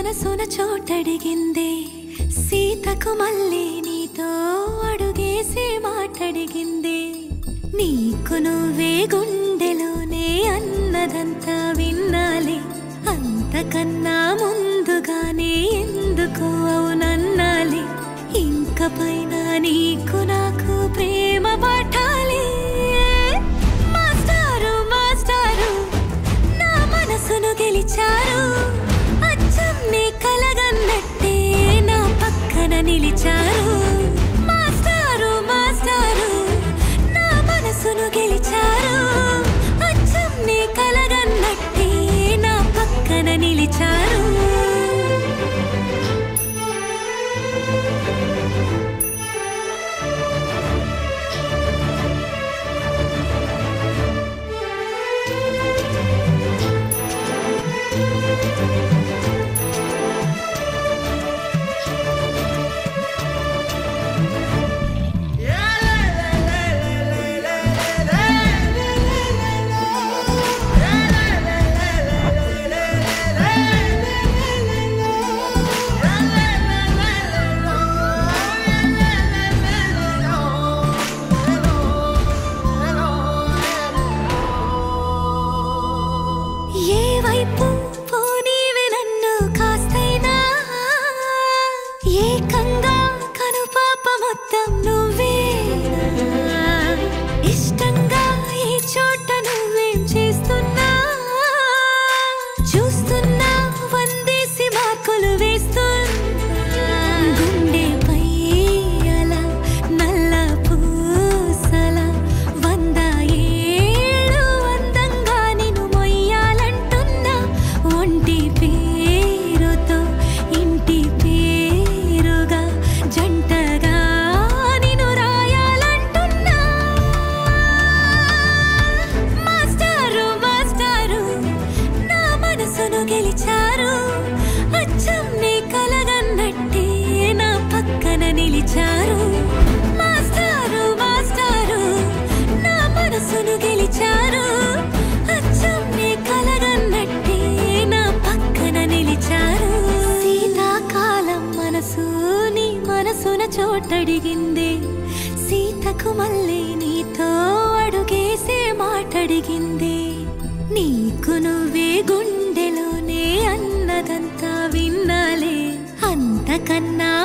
మనసున చోటడిగిందే సీతకు మళ్ళీ నీతో అడుగేసి మాటడిగిందే నీకు నువ్వే గుండెలోనే అన్నదంతా విన్నాలే అంతకన్నా ముందుగానే ఎందుకు అవునన్నాలి ఇంక పైన నీకు నాకు ప్రేమ పాఠాలి మాస్టారు మాస్టారు నా మనసును గెలిచారు అచ్చం నీ కలగన్నట్టే నా పక్కన నిలిచారు మాస్టారు మాస్టారు నా మనసును గెలిచారు అచ్చం నీ కలగన్నట్టే నా పక్కన నిలిచారు ఏ వైపు పోనీవే నన్ను కాస్తైనా ఏకంగా కనుపాప మొత్తం నువ్వే ఇష్టంగా ఈ చోట నువ్వేం చేస్తున్నా చూస్తున్నా వందేసి మార్కులు వేస్తున్నా గుండెపై అలా నల్ల పూసల వంద ఏళ్ళు అందంగా నిన్ను మొయ్యాలంటున్నా ఒంటి పేరుతో ఇంటి పేరుగా జంటగా నిన్ను రాయాలంటున్నా మాస్టారు మాస్టారు నా మనసును గెలిచారు అచ్చం నీ కలగన్నట్టే నా పక్కన నిలిచారు మాస్టారు మాస్టారు నా మనసును గెలిచారు అచ్చం నీ కలగన్నట్టే నా పక్కన నిలిచారు శీతాకాలం మనసు నీ మనసున చోటడిగింది సీతకు మళ్ళీ నీతో అడుగేసే మాటడిగింది నీకు నువ్వే గుండెలోనే అన్నదంతా విన్నాలే అంతకన్నా